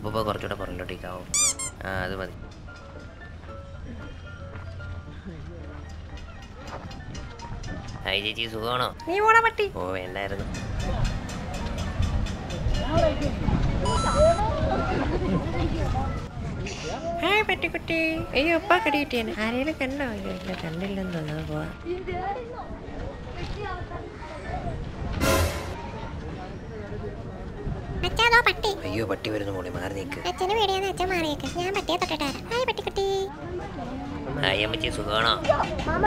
അപ്പോൾ കുറച്ചുകൂടെ പുറകിലോട്ടേക്കാവും ആ അത് മതി ഹായ് ചേച്ചി സുഖമാണോ നീ പോടാ പട്ടി ഓ വേണ്ടായിരുന്നു ഹായ് പട്ടിക്കുട്ടി അയ്യോ അപ്പ കടി കിട്ടിയാണ് ആരെങ്കിലും കണ്ടോ അയ്യോ ഇല്ല കണ്ടില്ലെന്ന് തോന്നുന്നു പോവാ അച്ഛാതോ പട്ടി അയ്യോ പട്ടി വരുന്നു മോളെ മാറി നിൽക്ക് അച്ഛന് പേടിയാന്ന് അച്ഛൻ മാറിയേക്ക് ഞാൻ പട്ടിയെ തൊട്ടിട്ടാരാ ഹായ് പട്ടിക്കുട്ടി ഹായ് അമ്മച്ചി സുഖമാണോ